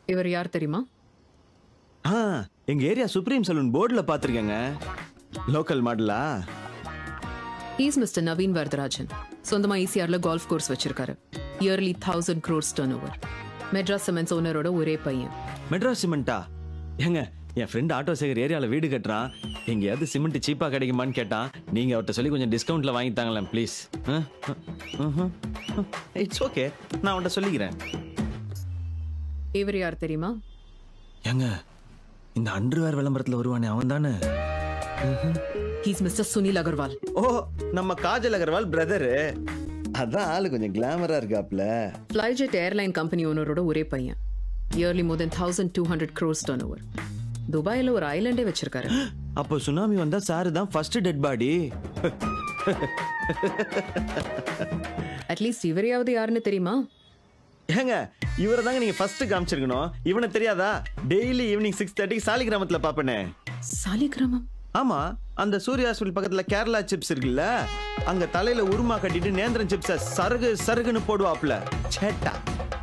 இவர் யார் தெரியுமா ஆ எங்க ஏரியா சுப்ரீம் சலூன் போர்டுல பாத்திருக்கேங்க லோக்கல் மாடலா ஈஸ் மிஸ்டர் நவீன் வரதராஜன் சொந்தமா ஈசிஆர்ல கோல்ஃப் கோர்ஸ் வச்சிருக்காரு yearly thousand crores turn over Madras cements ஓனரோட ஒரே பையன் மெட்ராஸ் சிமெண்டா ஏங்க என் ஃப்ரெண்ட் ஆட்டோ சேகர் ஏரியால வீடு கட்டுறான் எங்கேயாவது சிமெண்ட் சீப்பா கிடைக்குமான்னு கேட்டான் நீங்க அவர்கிட்ட சொல்லி கொஞ்சம் டிஸ்கவுண்ட்ல வாங்கி தாங்களேன் ப்ளீஸ் இட்ஸ் ஓகே நான் அவன்கிட்ட சொல்லிக்கிறேன் இவர் யார் தெரியுமா ஏங்க இந்த அண்டர்வேர் விளம்பரத்துல வருவானே அவன் தானே ஹீஸ் மிஸ்டர் சுனில் அகர்வால் ஓ நம்ம காஜல் அகர்வால் பிரதரு அதான் ஆளு கொஞ்சம் கிளாமரா இருக்காப்ல ஃப்ளைஜெட் ஏர்லைன் கம்பெனி ஓனரோட ஒரே பையன் yearly more then thousand two hundred crores turn over துபாயில ஒரு ஐலாண்டே வச்சிருக்காரு அப்போ சுனாமி வந்தா சாரு தான் ஃபர்ஸ்ட் டெட் பாடி அட்லீஸ்ட் இவரையாவது யாருன்னு தெரியுமா ஏங்க இவரை தாங்க நீங்க ஃபர்ஸ்ட் காமிச்சிருக்கணும் இவனை தெரியாதா டெய்லி ஈவினிங் சிக்ஸ் தேர்ட்டிக்கு சாலிகிராமத்துல பாப்பனே சாலிகிராமம் ஆமா அந்த சூர்யா ஹாஸ்பிட்டல் பக்கத்துல கேரளா சிப்ஸ் இருக்குல்ல அங்க தலையில உருமா கட்டிட்டு நேந்திரன் சிப்ஸ சருகு சருகுன்னு போடுவாப்ல சேட்டா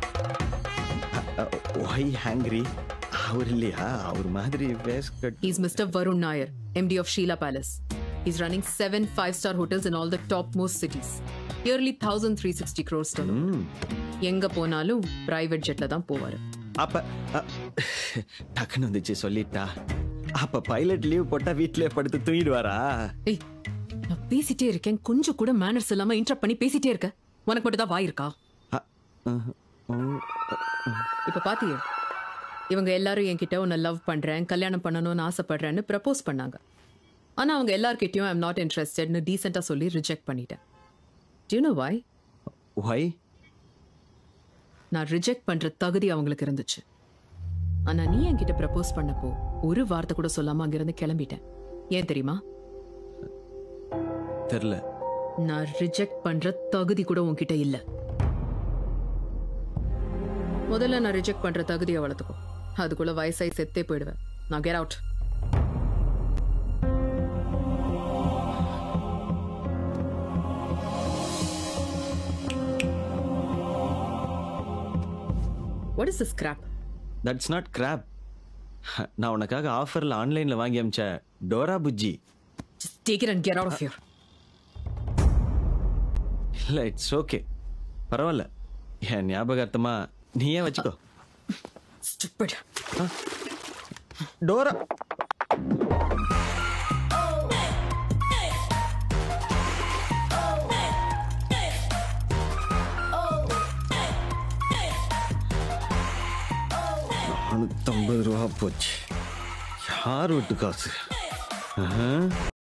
ஒய் ஹேங்கிரி அவர் இல்லையா அவர் மாதிரி வேஸ் கட் He's Mr. Varun Nair, MD of Sheila Palace. He's running seven five-star hotels in all the top-most cities. Yearly 1,360 crores turnover. எங்க போனாலும் பிரைவேட் ஜெட்ல தான் போவாரு அப்ப அ, டக்குன்னு வந்துச்சு சொல்லிட்டா அப்ப பைலட் லீவ் போட்டா வீட்லயே படுத்து தூங்கிடுவாரா ஏய் நான் பேசிட்டே இருக்கேன் கொஞ்சம் கூட மேனர்ஸ் இல்லாம இன்டரப்ட் பண்ணி பேசிட்டே இருக்க உனக்கு மட்டும் தான் வாய் இருக்கா அ, ம், ம். இப்ப பாத்தியே இவங்க எல்லாரும் என்கிட்ட உன்னை லவ் பண்றேன் கல்யாணம் பண்ணணும்னு ஆசைப்படுறேன்னு ப்ரப்போஸ் பண்ணாங்க ஆனா அவங்க எல்லார்கிட்டயும் ஐம் நாட் இன்ட்ரெஸ்டட்னு டீசெண்டா சொல்லி ரிஜெக்ட் பண்ணிட்டேன் Do you know why why நான் ரிஜெக்ட் பண்ற தகுதி அவங்களுக்கு இருந்துச்சு ஆனா நீ என்கிட்ட ப்ரப்போஸ் பண்ணப்போ ஒரு வார்த்தை கூட சொல்லாம அங்கிருந்து கிளம்பிட்டேன் ஏன் தெரியுமா தெரியல நான் ரிஜெக்ட் பண்ற தகுதி கூட உன்கிட்ட இல்ல முதல்ல நான் ரிஜெக்ட் பண்ற தகுதியை வளர்த்துக்கோ அதுக்குள்ள வயசாய் செத்தே போயிடுவேன் நான் get out what is this crap that's not crap நான் உனக்காக ஆஃபர்ல ஆன்லைன்ல வாங்கி அமிச்ச Dora Bujji just take it and get out of your இல்ல இட்ஸ் ஓகே பரவாயில்ல என் ஞாபகார்த்தமா நீயே வச்சுக்கோ ஸ்டூபிட் டோரா நானூத்தம்பது ரூபா போச்சு யார் வீட்டு காசு ஆஹா.